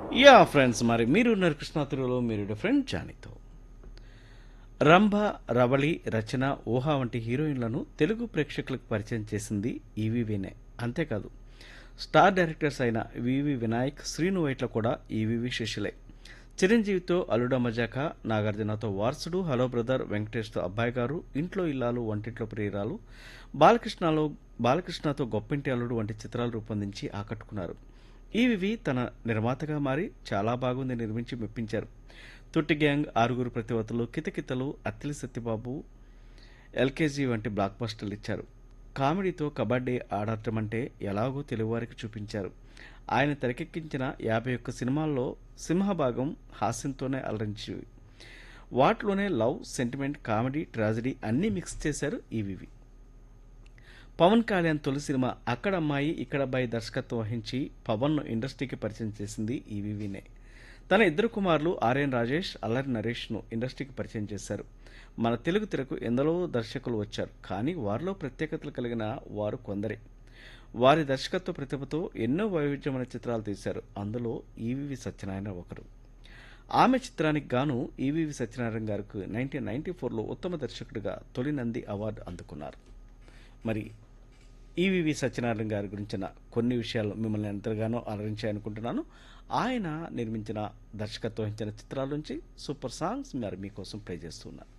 yeah friends మరి మీరు ఉన్నారు కృష్ణాతురులో మీరు ఫ్రెండ్ జానీతో రంభ రవళి రచన ఊహా వంటి హీరోయిన్లను తెలుగు ప్రేక్షకులకు పరిచయం చేసింది ఈవీవీనే అంతేకాదు స్టార్ డైరెక్టర్స్ అయిన వివి వినాయక్ శ్రీను వైట్ల కూడా ఈవీవి శిష్యులే చిరంజీవితో అల్లుడ మజాక నాగార్జునతో వారసుడు హలో బ్రదర్ వెంకటేష్తో అబ్బాయి గారు ఇంట్లో ఇల్లాలు వంటింట్లో ప్రియురాలు బాలకృష్ణలో బాలకృష్ణతో గొప్పింటి అల్లుడు వంటి చిత్రాలు రూపొందించి ఆకట్టుకున్నారు ఈవివి తన నిర్మాతగా మారి చాలా బాగుంది నిర్మించి మెప్పించారు తుట్టి గ్యాంగ్ ఆరుగురు ప్రతివతలు కితకితలు అత్తిలి సత్యబాబు ఎల్కేజీ వంటి బ్లాక్ బస్టర్లు ఇచ్చారు కామెడీతో కబడ్డీ ఆడటం అంటే ఎలాగో తెలుగువారికి చూపించారు ఆయన తెరకెక్కించిన యాభై ఒక్క సినిమాల్లో సింహభాగం హాస్యంతోనే అలరించి వాటిలోనే లవ్ సెంటిమెంట్ కామెడీ ట్రాజడీ అన్నీ మిక్స్ చేశారు ఈవివి పవన్ కళ్యాణ్ తొలి సినిమా అక్కడ అమ్మాయి ఇక్కడ అబ్బాయి దర్శకత్వం వహించి పవన్ను ఇండస్ట్రీకి పరిచయం చేసింది ఈవీవీనే తన ఇద్దరు కుమారులు ఆర్యన్ రాజేష్ అల్లరి నరేష్ను ఇండస్ట్రీకి పరిచయం చేశారు మన తెలుగు తెరకు ఎందరో దర్శకులు వచ్చారు కానీ వారిలో ప్రత్యేకతలు కలిగిన వారు కొందరే వారి దర్శకత్వ ప్రతిభతో ఎన్నో వైవిధ్యమైన చిత్రాలు తీశారు అందులో ఈవీవి సత్యనారాయణ ఒకరు ఆమె చిత్రానికి గాను ఈవీవి సత్యనారాయణ గారికి నైన్టీన్ నైన్టీ ఫోర్లో ఉత్తమ దర్శకుడిగా తొలి నంది అవార్డు అందుకున్నారు మరి ఈవివి సత్యనారాయణ గారి గురించిన కొన్ని విషయాలు మిమ్మల్ని ఎంతగానో అలరించాయనుకుంటున్నాను ఆయన నిర్మించిన దర్శకత్వం వహించిన చిత్రాల నుంచి సూపర్ సాంగ్స్ మరి మీకోసం ప్లే చేస్తున్నారు